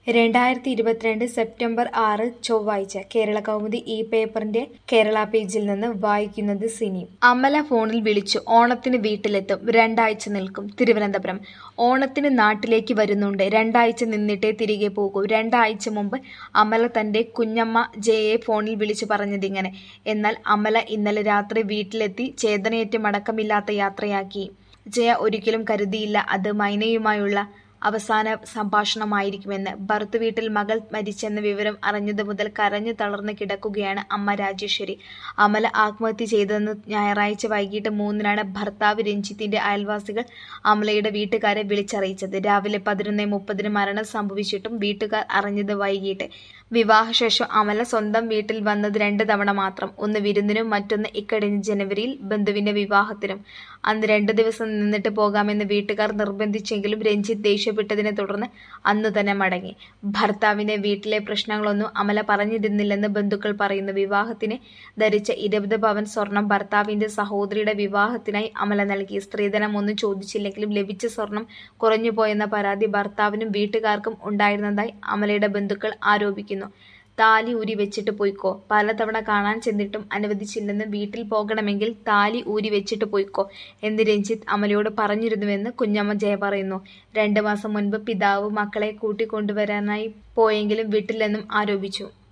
രണ്ടായിരത്തി ഇരുപത്തിരണ്ട് സെപ്റ്റംബർ ആറ് ചൊവ്വാഴ്ച കേരള കൗമുദി ഈ പേപ്പറിന്റെ കേരള പേജിൽ നിന്ന് വായിക്കുന്നത് സിനി അമല ഫോണിൽ വിളിച്ചു ഓണത്തിന് വീട്ടിലെത്തും രണ്ടാഴ്ച നിൽക്കും തിരുവനന്തപുരം ഓണത്തിന് നാട്ടിലേക്ക് വരുന്നുണ്ട് രണ്ടാഴ്ച നിന്നിട്ടേ തിരികെ പോകൂ രണ്ടാഴ്ച മുമ്പ് അമല തന്റെ കുഞ്ഞമ്മ ജയയെ ഫോണിൽ വിളിച്ചു പറഞ്ഞതിങ്ങനെ എന്നാൽ അമല ഇന്നലെ രാത്രി വീട്ടിലെത്തി ചേതനയേറ്റ് മടക്കമില്ലാത്ത യാത്രയാക്കി ജയ ഒരിക്കലും കരുതിയില്ല അത് മൈനയുമായുള്ള അവസാന സംഭാഷണമായിരിക്കുമെന്ന് ഭർത്ത് വീട്ടിൽ മകൾ മരിച്ചെന്ന വിവരം അറിഞ്ഞതു മുതൽ കരഞ്ഞു തളർന്ന് കിടക്കുകയാണ് അമ്മ രാജേശ്വരി അമല ആത്മഹത്യ ചെയ്തതെന്ന് ഞായറാഴ്ച വൈകിട്ട് മൂന്നിനാണ് ഭർത്താവ് രഞ്ജിത്തിന്റെ അയൽവാസികൾ അമലയുടെ വീട്ടുകാരെ വിളിച്ചറിയിച്ചത് രാവിലെ പതിനൊന്ന് മുപ്പതിന് മരണം സംഭവിച്ചിട്ടും വീട്ടുകാർ അറിഞ്ഞത് വൈകിട്ട് വിവാഹശേഷം അമല സ്വന്തം വീട്ടിൽ വന്നത് രണ്ട് തവണ മാത്രം ഒന്ന് വിരുന്നിനും മറ്റൊന്ന് ഇക്കഴിഞ്ഞ ജനുവരിയിൽ ബന്ധുവിന്റെ വിവാഹത്തിനും അന്ന് രണ്ടു ദിവസം നിന്നിട്ട് പോകാമെന്ന് വീട്ടുകാർ നിർബന്ധിച്ചെങ്കിലും രഞ്ജിത്ത് ദേഷ്യപ്പെട്ടതിനെ തുടർന്ന് അന്നു തന്നെ മടങ്ങി ഭർത്താവിന്റെ വീട്ടിലെ പ്രശ്നങ്ങളൊന്നും അമല പറഞ്ഞിരുന്നില്ലെന്ന് ബന്ധുക്കൾ പറയുന്നു വിവാഹത്തിന് ധരിച്ച ഇരുപത് പവൻ സ്വർണം ഭർത്താവിന്റെ സഹോദരിയുടെ വിവാഹത്തിനായി അമല നൽകി സ്ത്രീധനം ഒന്നും ചോദിച്ചില്ലെങ്കിലും ലഭിച്ച സ്വർണം കുറഞ്ഞുപോയെന്ന പരാതി ഭർത്താവിനും വീട്ടുകാർക്കും ഉണ്ടായിരുന്നതായി അമലയുടെ ബന്ധുക്കൾ ആരോപിക്കുന്നു താലി ഊരി വെച്ചിട്ട് പോയിക്കോ പലതവണ കാണാൻ ചെന്നിട്ടും അനുവദിച്ചില്ലെന്ന് വീട്ടിൽ പോകണമെങ്കിൽ താലി ഊരി വെച്ചിട്ട് പോയിക്കോ എന്ന് രഞ്ജിത്ത് അമലയോട് പറഞ്ഞിരുന്നുവെന്ന് കുഞ്ഞമ്മ ജയ പറയുന്നു രണ്ടു മാസം മുൻപ് പിതാവ് മക്കളെ കൂട്ടിക്കൊണ്ടുവരാനായി പോയെങ്കിലും വിട്ടില്ലെന്നും ആരോപിച്ചു